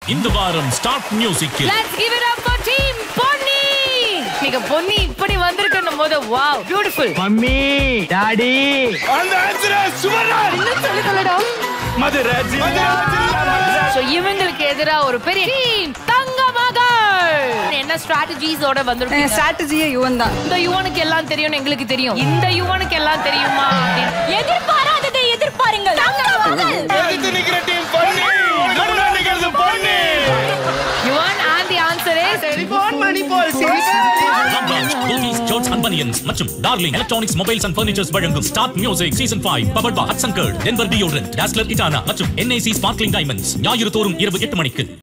இந்த வாரம் ஸ்டார்ட் மியூசிக்கில் Let's give it up for team Ponni நீங்க பொன்னி இப்படி வந்திருக்கணும் போது வாவ் பியூட்டிஃபுல் மம்மி டாடி அந்த ஆன்சரை சுவர்ணா சொல்லி சொல்லடா மதுராஜ் சோ இவங்களுக்கு எதிரா ஒரு பெரிய டீம் தங்க மகள் என்ன ஸ்ட்ராட்டஜிஸோட வந்திருக்கீங்க ஸ்ட்ராட்டஜியே யுவன் தான் இந்த யுவனுக்கு எல்லாம் தெரியும்னு எங்களுக்கு தெரியும் இந்த யுவனுக்கு எல்லாம் தெரியுமா எதிர்பாராததை எதிர்பாருங்கள் எதிர்த்து நிக்கிற டீம் பண்ணி நடுவுல நிக்கிறது பண்ணி யுவன் and the answer is போன் மணி போல் போத்தீஸ் ஜோன்ஸ் அண்ட் பனியன்ஸ் மற்றும் Darling electronics mobiles and furnitures வழங்கும் start music season five powered by Hatsun curd Denver deodorant Dazzler இட்டானா மற்றும் என்ஐசி ஸ்பார்க்லிங் டைமண்ட்ஸ் ஞாயிறு தோறும் இரவு எட்டு மணிக்கு